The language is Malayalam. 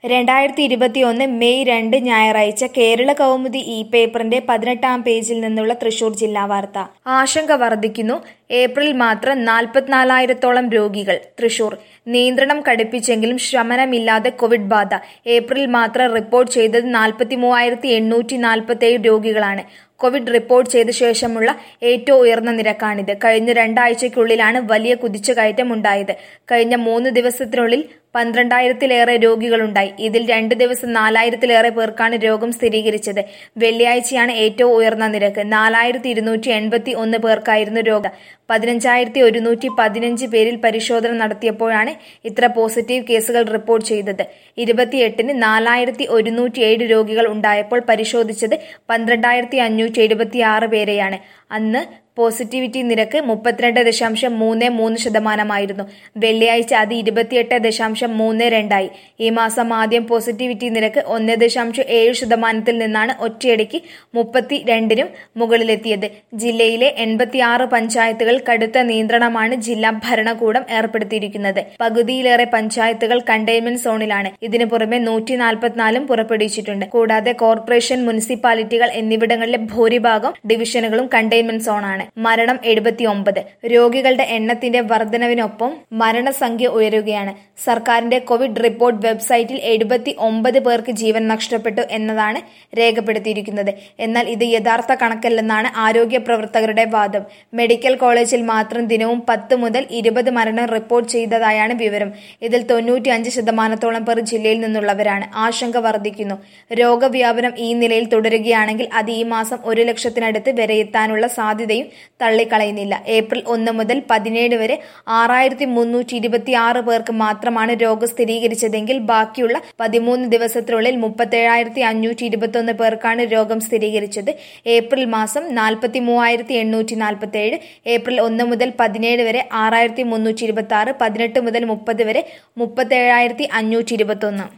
രണ്ടായിരത്തി ഇരുപത്തിയൊന്ന് മെയ് രണ്ട് ഞായറാഴ്ച കേരള കൗമുദി ഇ പേപ്പറിന്റെ പതിനെട്ടാം പേജിൽ നിന്നുള്ള തൃശൂർ ജില്ലാ വാർത്ത ആശങ്ക വർദ്ധിക്കുന്നു ഏപ്രിൽ മാത്രം നാൽപ്പത്തിനാലായിരത്തോളം രോഗികൾ തൃശൂർ നിയന്ത്രണം കടുപ്പിച്ചെങ്കിലും ശമനമില്ലാതെ കോവിഡ് ബാധ ഏപ്രിൽ മാത്രം റിപ്പോർട്ട് ചെയ്തത് നാൽപ്പത്തി മൂവായിരത്തി എണ്ണൂറ്റി നാൽപ്പത്തേഴ് രോഗികളാണ് കോവിഡ് റിപ്പോർട്ട് ചെയ്ത ശേഷമുള്ള ഏറ്റവും ഉയർന്ന നിരക്കാണിത് കഴിഞ്ഞ രണ്ടാഴ്ചയ്ക്കുള്ളിലാണ് വലിയ കുതിച്ചുകയറ്റം ഉണ്ടായത് കഴിഞ്ഞ മൂന്ന് ദിവസത്തിനുള്ളിൽ പന്ത്രണ്ടായിരത്തിലേറെ രോഗികളുണ്ടായി ഇതിൽ രണ്ട് ദിവസം നാലായിരത്തിലേറെ പേർക്കാണ് രോഗം സ്ഥിരീകരിച്ചത് വെള്ളിയാഴ്ചയാണ് ഏറ്റവും ഉയർന്ന നിരക്ക് നാലായിരത്തി ഇരുന്നൂറ്റി എൺപത്തി ഒന്ന് പേർക്കായിരുന്നു രോഗം പതിനഞ്ചായിരത്തി ഒരുന്നൂറ്റി പതിനഞ്ച് പേരിൽ പരിശോധന നടത്തിയപ്പോഴാണ് ഇത്ര പോസിറ്റീവ് കേസുകൾ റിപ്പോർട്ട് ചെയ്തത് ഇരുപത്തിയെട്ടിന് നാലായിരത്തി ഒരുന്നൂറ്റി ഏഴ് രോഗികൾ ഉണ്ടായപ്പോൾ പരിശോധിച്ചത് പന്ത്രണ്ടായിരത്തി അഞ്ഞൂറ്റി എഴുപത്തി ആറ് പേരെയാണ് അന്ന് പോസിറ്റിവിറ്റി നിരക്ക് മുപ്പത്തിരണ്ട് ദശാംശം മൂന്ന് മൂന്ന് ശതമാനമായിരുന്നു വെള്ളിയാഴ്ച അത് ഇരുപത്തിയെട്ട് ദശാംശം മൂന്ന് രണ്ടായി ഈ മാസം ആദ്യം പോസിറ്റിവിറ്റി നിരക്ക് ഒന്ന് ദശാംശം ഏഴ് ശതമാനത്തിൽ നിന്നാണ് ഒറ്റയടിക്ക് മുപ്പത്തി രണ്ടിനും മുകളിലെത്തിയത് ജില്ലയിലെ എൺപത്തിയാറ് പഞ്ചായത്തുകൾ കടുത്ത നിയന്ത്രണമാണ് ജില്ലാ ഭരണകൂടം ഏർപ്പെടുത്തിയിരിക്കുന്നത് പകുതിയിലേറെ പഞ്ചായത്തുകൾ കണ്ടെയ്ൻമെന്റ് സോണിലാണ് ഇതിനു പുറമെ നൂറ്റി നാൽപ്പത്തിനാലും പുറപ്പെടുവിച്ചിട്ടുണ്ട് കൂടാതെ കോർപ്പറേഷൻ മുനിസിപ്പാലിറ്റികൾ എന്നിവിടങ്ങളിലെ ഭൂരിഭാഗം ഡിവിഷനുകളും കണ്ടെയ്ൻമെന്റ് സോണാണ് മരണം എഴുപത്തിയൊമ്പത് രോഗികളുടെ എണ്ണത്തിന്റെ വർധനവിനൊപ്പം മരണസംഖ്യ ഉയരുകയാണ് സർക്കാരിന്റെ കോവിഡ് റിപ്പോർട്ട് വെബ്സൈറ്റിൽ എഴുപത്തി ഒമ്പത് പേർക്ക് ജീവൻ നഷ്ടപ്പെട്ടു എന്നതാണ് രേഖപ്പെടുത്തിയിരിക്കുന്നത് എന്നാൽ ഇത് യഥാർത്ഥ കണക്കല്ലെന്നാണ് ആരോഗ്യ പ്രവർത്തകരുടെ വാദം മെഡിക്കൽ കോളേജിൽ മാത്രം ദിനവും പത്ത് മുതൽ ഇരുപത് മരണം റിപ്പോർട്ട് ചെയ്തതായാണ് വിവരം ഇതിൽ തൊണ്ണൂറ്റി അഞ്ച് ശതമാനത്തോളം പേർ ജില്ലയിൽ നിന്നുള്ളവരാണ് ആശങ്ക വർദ്ധിക്കുന്നു രോഗവ്യാപനം ഈ നിലയിൽ തുടരുകയാണെങ്കിൽ അത് ഈ മാസം ഒരു ലക്ഷത്തിനടുത്ത് വരെ എത്താനുള്ള സാധ്യതയും തള്ളിക്കളയുന്നില്ല ഏപ്രിൽ ഒന്ന് മുതൽ പതിനേഴ് വരെ ആറായിരത്തി മുന്നൂറ്റി ഇരുപത്തി ആറ് പേർക്ക് മാത്രമാണ് രോഗം സ്ഥിരീകരിച്ചതെങ്കിൽ ബാക്കിയുള്ള പതിമൂന്ന് ദിവസത്തിനുള്ളിൽ മുപ്പത്തേഴായിരത്തി അഞ്ഞൂറ്റി ഇരുപത്തൊന്ന് പേർക്കാണ് രോഗം സ്ഥിരീകരിച്ചത് ഏപ്രിൽ മാസം നാൽപ്പത്തി മൂവായിരത്തി എണ്ണൂറ്റി നാൽപ്പത്തി ഏഴ് ഏപ്രിൽ ഒന്ന് മുതൽ പതിനേഴ് വരെ ആറായിരത്തി മുന്നൂറ്റി ഇരുപത്തി ആറ് പതിനെട്ട് മുതൽ മുപ്പത് വരെ മുപ്പത്തേഴായിരത്തി അഞ്ഞൂറ്റി ഇരുപത്തൊന്ന്